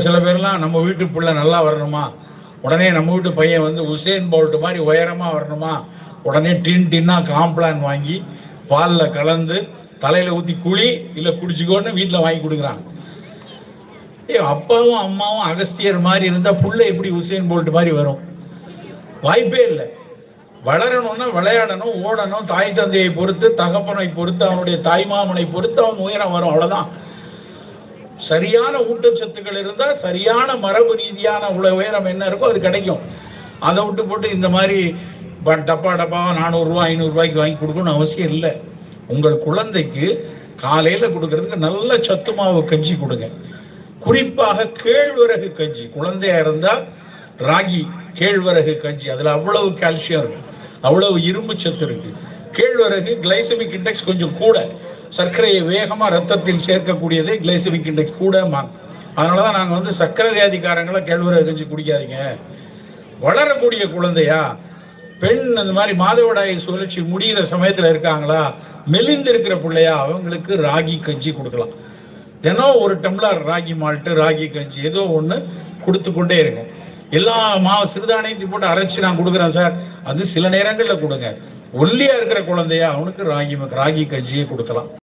சில பேர்லாம் நம்ம வீட்டு பிள்ளை நல்லா வரணுமா உடனே நம்ம வீட்டு பையன் வந்து உசேன் போல்ட் மாதிரி உயரமா வரணுமா உடனே டின் டின்னா காம்ப்ளான் வாங்கி பாலில் கலந்து தலையில ஊத்தி குழி இல்ல குடிச்சுக்கோன்னு வீட்டில் வாங்கி கொடுக்குறாங்க ஏய் அப்பாவும் அம்மாவும் அகஸ்தியர் மாதிரி இருந்தா புள்ள எப்படி உசேன் போல்ட் மாதிரி வரும் வாய்ப்பே இல்லை வளரணும்னா விளையாடணும் ஓடணும் தாய் தந்தையை பொறுத்து தகப்பனை பொறுத்து அவனுடைய தாய்மாமனை பொறுத்து அவன் உயரம் வரும் அவ்வளவுதான் சரியான ஊட்டச்சத்துக்கள் இருந்தா சரியான மரபு ரீதியான உள்ள உயரம் என்ன இருக்கோ அது கிடைக்கும் அதை விட்டு போட்டு இந்த மாதிரி ப- டப்பா டப்பாவா நானூறுரூவா ஐநூறுரூவாய்க்கு வாங்கி கொடுக்கணும்னு அவசியம் இல்லை உங்கள் குழந்தைக்கு காலையில கொடுக்கறதுக்கு நல்ல சத்து மாவு கஞ்சி கொடுங்க குறிப்பாக கேழ்வரகு கஞ்சி குழந்தையா இருந்தா ராகி கேழ்வரகு கஞ்சி அதுல அவ்வளவு கால்சியம் இருக்கு அவ்வளவு இரும்பு சத்து இருக்கு கேழ்வரகு கிளைசமிக் இண்டெக்ஸ் கொஞ்சம் கூட சர்க்கரையை வேகமா ரத்தத்தில் சேர்க்கக்கூடியதே கிளைசமிக் இண்டெக்ஸ் கூட அதனாலதான் நாங்க வந்து சர்க்கரை வியாதிக்காரங்களை கேழ்வரகு கஞ்சி குடிக்காதீங்க வளரக்கூடிய குழந்தையா பெண் அந்த மாதிரி மாதவிடாய் சுழற்சி முடிகிற சமயத்துல இருக்காங்களா மெலிந்து இருக்கிற பிள்ளையா அவங்களுக்கு ராகி கஞ்சி கொடுக்கலாம் தினம் ஒரு டம்ளர் ராகி மால்ட்டு ராகி கஞ்சி ஏதோ ஒண்ணு கொடுத்து கொண்டே இருங்க எல்லா மாவு சிறுதானியத்தையும் போட்டு அரைச்சு நான் கொடுக்குறேன் சார் அது சில நேரங்கள்ல கொடுங்க ஒல்லியா இருக்கிற குழந்தையா அவனுக்கு ராகி ராகி கஞ்சியே கொடுக்கலாம்